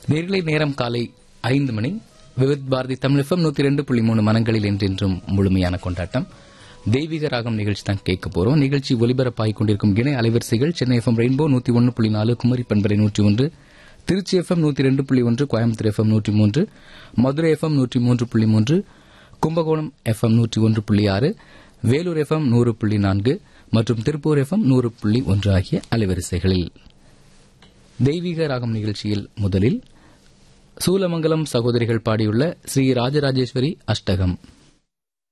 நேர்களை நேரம் காலை ஐந்து மணி விவித் பாரதி தமிழ் எஃப்எம் நூத்தி ரெண்டு புள்ளி மூணு மனங்களில் என்றென்றும் முழுமையான கொண்டாட்டம் தெய்வீக ராகம் நிகழ்ச்சி தான் கேட்க போறோம் நிகழ்ச்சி ஒலிபரப்பாகிக் கொண்டிருக்கும் இணை அலைவரிசைகள் சென்னை எஃப்எம் ரெயின்போ நூத்தி ஒன்று புள்ளி நாலு குமரி பண்பலை நூற்றி ஒன்று திருச்சி எஃப்எம் நூத்தி ரெண்டு புள்ளி ஒன்று கோயம்புத்தூர் எஃப்எம் நூற்றி மூன்று மதுரை எஃப்எம் நூற்றி மூன்று புள்ளி மூன்று கும்பகோணம் எஃப்எம் நூற்றி ஒன்று புள்ளி ஆறு வேலூர் எஃப்எம் நூறு புள்ளி நான்கு மற்றும் திருப்பூர் எஃப்எம் நூறு புள்ளி ஒன்று ஆகிய அலைவரிசைகளில் தெய்வீக ராகம் நிகழ்ச்சியில் முதலில் சூலமங்கலம் சகோதரிகள் பாடியுள்ள ஸ்ரீ ராஜராஜேஸ்வரி அஷ்டகம்